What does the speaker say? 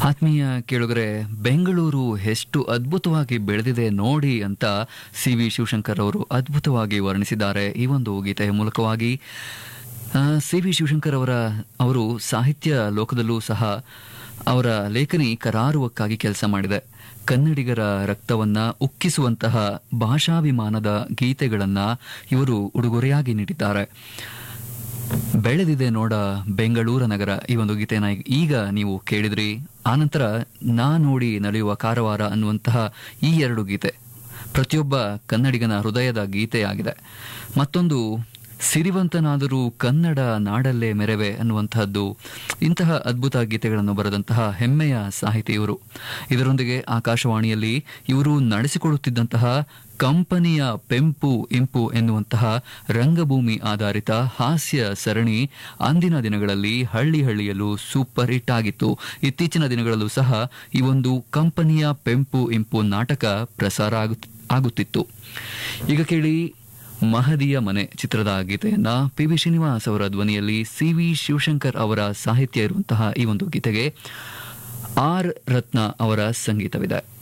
ಆತ್ಮೀಯ ಕೇಳುಗರೆ ಬೆಂಗಳೂರು ಎಷ್ಟು ಅದ್ಭುತವಾಗಿ ಬೆಳೆದಿದೆ ನೋಡಿ ಅಂತ ಸಿ ವಿ ಶಿವಶಂಕರ್ ಅವರು ಅದ್ಭುತವಾಗಿ ವರ್ಣಿಸಿದ್ದಾರೆ ಈ ಒಂದು ಗೀತೆಯ ಮೂಲಕವಾಗಿ ಸಿ ವಿ ಶಿವಶಂಕರ್ ಅವರ ಅವರು ಸಾಹಿತ್ಯ ಲೋಕದಲ್ಲೂ ಸಹ ಅವರ ಲೇಖನಿ ಕರಾರುವಕ್ಕಾಗಿ ಕೆಲಸ ಮಾಡಿದೆ ಕನ್ನಡಿಗರ ರಕ್ತವನ್ನ ಉಕ್ಕಿಸುವಂತಹ ಭಾಷಾಭಿಮಾನದ ಗೀತೆಗಳನ್ನ ಇವರು ಉಡುಗೊರೆಯಾಗಿ ನೀಡಿದ್ದಾರೆ ಬೆಳೆದಿದೆ ನೋಡ ಬೆಂಗಳೂರ ನಗರ ಈ ಒಂದು ಗೀತೆನ ಈಗ ನೀವು ಕೇಳಿದ್ರಿ ಆನಂತರ ನಾ ನೋಡಿ ನಡೆಯುವ ಕಾರವಾರ ಅನ್ನುವಂತಹ ಈ ಎರಡು ಗೀತೆ ಪ್ರತಿಯೊಬ್ಬ ಕನ್ನಡಿಗನ ಹೃದಯದ ಗೀತೆಯಾಗಿದೆ ಮತ್ತೊಂದು ಸಿರಿವಂತನಾದರೂ ಕನ್ನಡ ನಾಡಲ್ಲೇ ಮೆರವೆ ಅನ್ನುವಂತಹದ್ದು ಇಂತಹ ಅದ್ಭುತ ಗೀತೆಗಳನ್ನು ಬರೆದಂತಹ ಹೆಮ್ಮೆಯ ಸಾಹಿತಿ ಇವರು ಇದರೊಂದಿಗೆ ಆಕಾಶವಾಣಿಯಲ್ಲಿ ಇವರು ನಡೆಸಿಕೊಡುತ್ತಿದ್ದಂತಹ ಕಂಪನಿಯ ಪೆಂಪು ಇಂಪು ಎನ್ನುವಂತಹ ರಂಗಭೂಮಿ ಆಧಾರಿತ ಹಾಸ್ಯ ಸರಣಿ ಅಂದಿನ ದಿನಗಳಲ್ಲಿ ಹಳ್ಳಿ ಹಳ್ಳಿಯಲ್ಲೂ ಸೂಪರ್ ಹಿಟ್ ಆಗಿತ್ತು ಇತ್ತೀಚಿನ ದಿನಗಳಲ್ಲೂ ಸಹ ಈ ಒಂದು ಕಂಪನಿಯ ಪೆಂಪು ಇಂಪು ನಾಟಕ ಪ್ರಸಾರ ಆಗುತ್ತಿತ್ತು ಈಗ ಕೇಳಿ ಮಹದಿಯ ಮನೆ ಚಿತ್ರದ ಗೀತೆಯನ್ನ ಪಿ ವಿ ಶ್ರೀನಿವಾಸ್ ಅವರ ಧ್ವನಿಯಲ್ಲಿ ಸಿ ವಿ ಶಿವಶಂಕರ್ ಅವರ ಸಾಹಿತ್ಯ ಇರುವಂತಹ ಈ ಒಂದು ಗೀತೆಗೆ ಆರ್ ರತ್ನ ಅವರ ಸಂಗೀತವಿದೆ